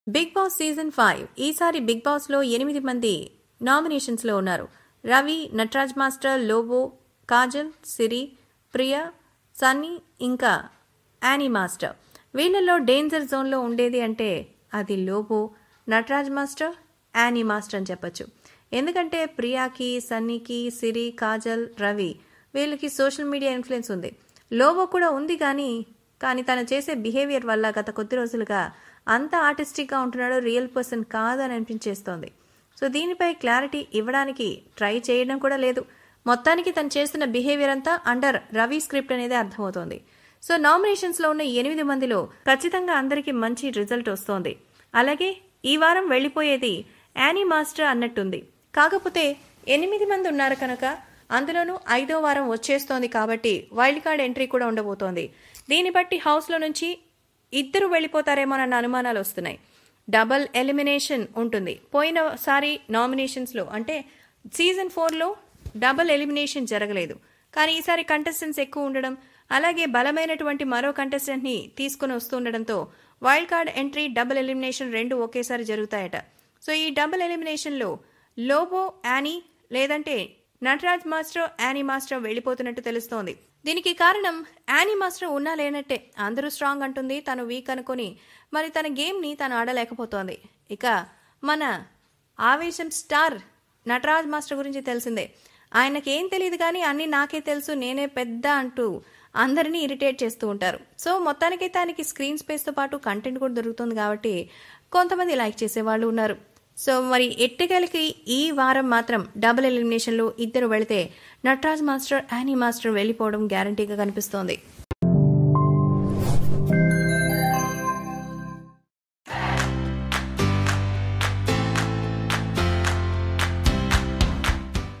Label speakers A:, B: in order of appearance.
A: big Boss season five ఈసారి Bigg బాస్లో ఎనిమిది మంది నామినేషన్స్లో ఉన్నారు రవి నటరాజ్ మాస్టర్ లోబో కాజల్ సిరి ప్రియా సన్నీ ఇంకా యానీ మాస్టర్ వీళ్ళల్లో డేంజర్ జోన్లో ఉండేది అంటే అది లోబో నటరాజ్ మాస్టర్ యానీ మాస్టర్ అని చెప్పొచ్చు ఎందుకంటే ప్రియాకి సన్నీకి సిరి కాజల్ రవి వీళ్ళకి సోషల్ మీడియా ఇన్ఫ్లుయెన్స్ ఉంది లోబో కూడా ఉంది కానీ కానీ తను చేసే బిహేవియర్ వల్ల గత కొద్ది రోజులుగా అంత ఆర్టిస్టిక్గా ఉంటున్నాడో రియల్ పర్సన్ కాదని అనిపించేస్తోంది సో దీనిపై క్లారిటీ ఇవ్వడానికి ట్రై చేయడం కూడా లేదు మొత్తానికి తను చేస్తున్న బిహేవియర్ అంతా అండర్ రవి స్క్రిప్ట్ అనేది అర్థమవుతోంది సో నామినేషన్స్లో ఉన్న ఎనిమిది మందిలో ఖచ్చితంగా అందరికీ మంచి రిజల్ట్ వస్తోంది అలాగే ఈ వారం వెళ్ళిపోయేది యానీ మాస్టర్ అన్నట్టుంది కాకపోతే ఎనిమిది మంది ఉన్నారు కనుక అందులోనూ ఐదో వారం వచ్చేస్తోంది కాబట్టి వైల్డ్ కార్డ్ ఎంట్రీ కూడా ఉండబోతోంది దీన్ని బట్టి హౌస్లో నుంచి ఇద్దరు వెళ్ళిపోతారేమోనన్న అనుమానాలు వస్తున్నాయి డబల్ ఎలిమినేషన్ ఉంటుంది పోయినసారి నామినేషన్స్లో అంటే సీజన్ ఫోర్లో డబల్ ఎలిమినేషన్ జరగలేదు కానీ ఈసారి కంటెస్టెంట్స్ ఎక్కువ ఉండడం అలాగే బలమైనటువంటి మరో కంటెస్టెంట్ని తీసుకుని వస్తుండడంతో wild card entry double elimination రెండు ఒకేసారి జరుగుతాయట సో ఈ డబుల్ ఎలిమినేషన్లో లోబో యానీ లేదంటే నటరాజ్ మాస్టర్ యానీ మాస్టర్ వెళ్ళిపోతున్నట్టు తెలుస్తోంది దీనికి కారణం యానీ మాస్టర్ ఉన్నా లేనట్టే అందరూ స్ట్రాంగ్ అంటుంది తను వీక్ అనుకుని మరి తన గేమ్ని తను ఆడలేకపోతోంది ఇక మన ఆవేశం స్టార్ నటరాజ్ మాస్టర్ గురించి తెలిసిందే ఆయనకేం తెలియదు కానీ అన్నీ నాకే తెలుసు నేనే పెద్ద అంటూ అందరినీ ఇరిటేట్ చేస్తూ ఉంటారు సో మొత్తానికైతే ఆయనకి స్క్రీన్ స్పేస్తో పాటు కంటెంట్ కూడా దొరుకుతుంది కాబట్టి కొంతమంది లైక్ చేసే వాళ్ళు ఉన్నారు సో మరి ఎట్టుకెళ్ళకి ఈ వారం మాత్రం డబుల్ ఎలిమినేషన్లో ఇద్దరు వెళితే నటరాజ్ మాస్టర్ యానీ మాస్టర్ వెళ్ళిపోవడం గ్యారంటీగా కనిపిస్తోంది